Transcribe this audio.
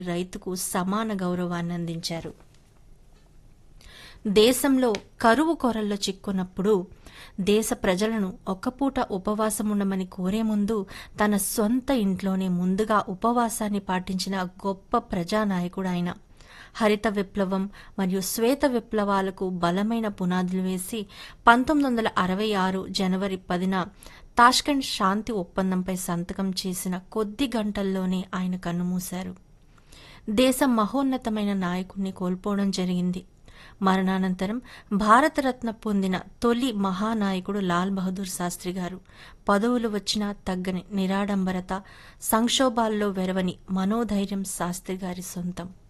రైతుకు సమాన గౌరవాన్ని అందించారు దేశంలో కరువు కొరల్లో చిక్కున్నప్పుడు దేశ ప్రజలను ఒక్కపూట ఉపవాసం ఉండమని కోరే ముందు తన సొంత ఇంట్లోనే ముందుగా ఉపవాసాన్ని పాటించిన గొప్ప ప్రజానాయకుడు ఆయన హరిత విప్లవం మరియు శ్వేత విప్లవాలకు బలమైన పునాదులు వేసి పంతొమ్మిది వందల అరవై ఆరు జనవరి పదిన తాష్కెంట్ శాంతి ఒప్పందంపై సంతకం చేసిన కొద్ది గంటల్లోనే ఆయన కన్నుమూశారు దేశం మహోన్నతమైన నాయకుణ్ణి కోల్పోవడం జరిగింది మరణానంతరం భారతరత్న పొందిన తొలి మహానాయకుడు లాల్ బహదూర్ శాస్త్రి గారు పదవులు వచ్చినా తగ్గని నిరాడంబరత సంక్షోభాల్లో వెరవని మనోధైర్యం శాస్త్రి గారి సొంతం